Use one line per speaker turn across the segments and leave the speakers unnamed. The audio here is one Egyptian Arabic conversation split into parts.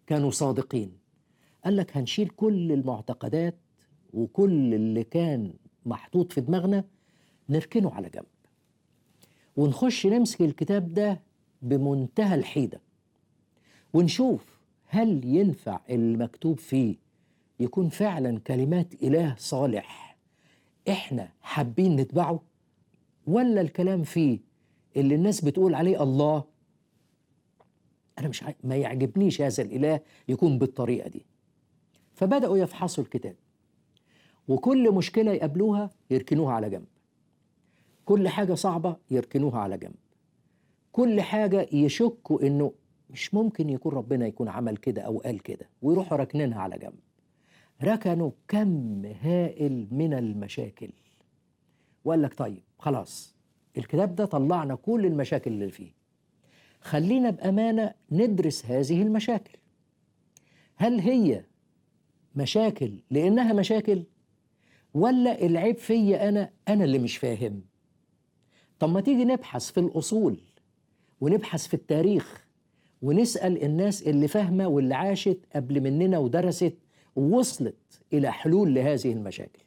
كانوا صادقين قال لك هنشيل كل المعتقدات وكل اللي كان محطوط في دماغنا نركنه على جنب ونخش نمسك الكتاب ده بمنتهى الحيدة ونشوف هل ينفع المكتوب فيه يكون فعلا كلمات إله صالح إحنا حابين نتبعه ولا الكلام فيه اللي الناس بتقول عليه الله أنا مش عاي... ما يعجبنيش هذا الإله يكون بالطريقة دي فبدأوا يفحصوا الكتاب وكل مشكلة يقابلوها يركنوها على جنب كل حاجة صعبة يركنوها على جنب كل حاجة يشكوا إنه مش ممكن يكون ربنا يكون عمل كده أو قال كده ويروحوا راكنينها على جنب ركنوا كم هائل من المشاكل وقال لك طيب خلاص الكتاب ده طلعنا كل المشاكل اللي فيه خلينا بأمانة ندرس هذه المشاكل هل هي مشاكل لأنها مشاكل ولا العيب فيا أنا أنا اللي مش فاهم طب ما تيجي نبحث في الأصول ونبحث في التاريخ ونسأل الناس اللي فاهمة واللي عاشت قبل مننا ودرست ووصلت إلى حلول لهذه المشاكل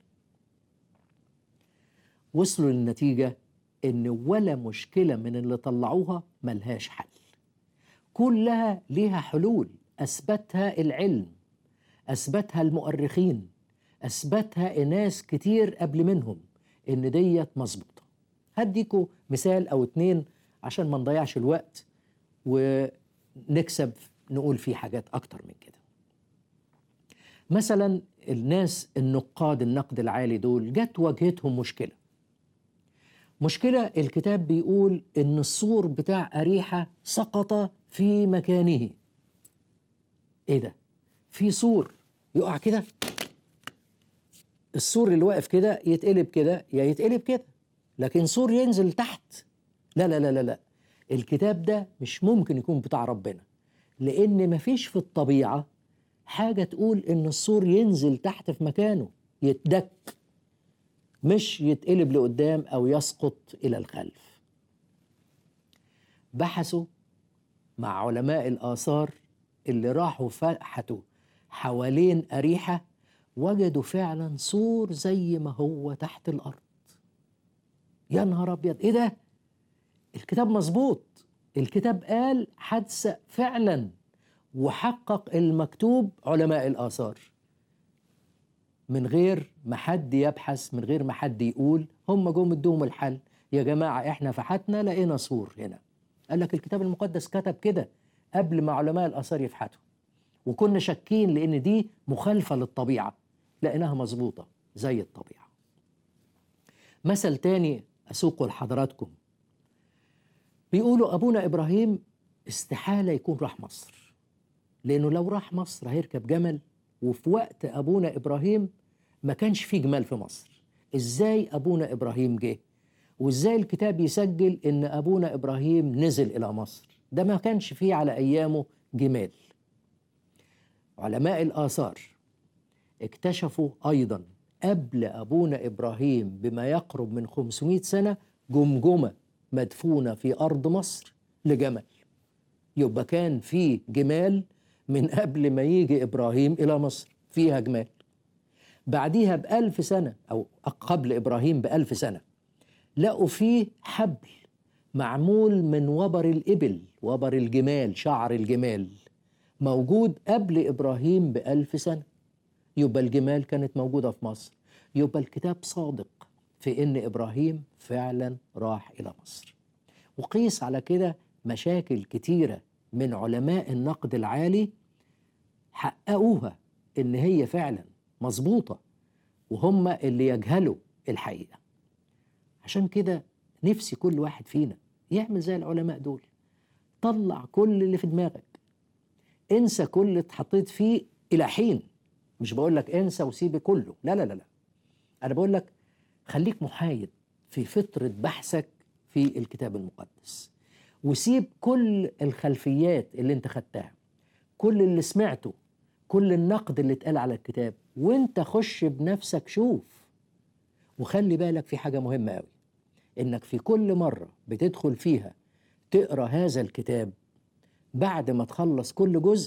وصلوا للنتيجة إن ولا مشكلة من اللي طلعوها ملهاش حل كلها ليها حلول أثبتها العلم أثبتها المؤرخين أثبتها ناس كتير قبل منهم إن ديت مظبوطة هديكوا مثال أو اتنين عشان ما نضيعش الوقت ونكسب نقول فيه حاجات أكتر من كده مثلا الناس النقاد النقد العالي دول جت واجهتهم مشكلة مشكلة الكتاب بيقول إن السور بتاع أريحة سقط في مكانه إيه ده؟ في سور يقع كده السور اللي واقف كده يتقلب كده يا يتقلب كده لكن سور ينزل تحت لا لا لا لا لا الكتاب ده مش ممكن يكون بتاع ربنا لأن مفيش في الطبيعة حاجة تقول إن السور ينزل تحت في مكانه يتدك مش يتقلب لقدام أو يسقط إلى الخلف بحثوا مع علماء الآثار اللي راحوا فحتوا حوالين أريحة وجدوا فعلا سور زي ما هو تحت الأرض يا نهار أبيض إيه ده؟ الكتاب مظبوط الكتاب قال حادثة فعلا وحقق المكتوب علماء الآثار من غير ما حد يبحث من غير ما حد يقول هم جم ادوهم الحل يا جماعة احنا فحتنا لقينا سور هنا قال لك الكتاب المقدس كتب كده قبل ما علماء الآثار يفحتوا وكنا شاكين لأن دي مخالفة للطبيعة لقيناها مظبوطة زي الطبيعة مثل تاني أسوقه لحضراتكم بيقولوا أبونا إبراهيم استحالة يكون راح مصر لأنه لو راح مصر هيركب جمل وفي وقت أبونا إبراهيم ما كانش فيه جمال في مصر إزاي أبونا إبراهيم جه وإزاي الكتاب يسجل إن أبونا إبراهيم نزل إلى مصر ده ما كانش فيه على أيامه جمال علماء الآثار اكتشفوا أيضا قبل أبونا إبراهيم بما يقرب من 500 سنة جمجمة مدفونة في أرض مصر لجمل يبقى كان في جمال من قبل ما يجي إبراهيم إلى مصر فيها جمال بعديها بألف سنة أو قبل إبراهيم بألف سنة لقوا فيه حبل معمول من وبر الإبل وبر الجمال شعر الجمال موجود قبل إبراهيم بألف سنة يبقى الجمال كانت موجودة في مصر يبقى الكتاب صادق في إن إبراهيم فعلا راح إلى مصر وقيس على كده مشاكل كتيرة من علماء النقد العالي حققوها إن هي فعلا مظبوطة وهم اللي يجهلوا الحقيقة عشان كده نفسي كل واحد فينا يعمل زي العلماء دول طلع كل اللي في دماغك انسى كل اللي اتحطيت فيه إلى حين مش بقول لك انسى وسيب كله لا لا لا لا أنا بقول لك خليك محايد في فترة بحثك في الكتاب المقدس وسيب كل الخلفيات اللي انت خدتها كل اللي سمعته كل النقد اللي اتقال على الكتاب وانت خش بنفسك شوف وخلي بالك في حاجة مهمة قوي انك في كل مرة بتدخل فيها تقرا هذا الكتاب بعد ما تخلص كل جزء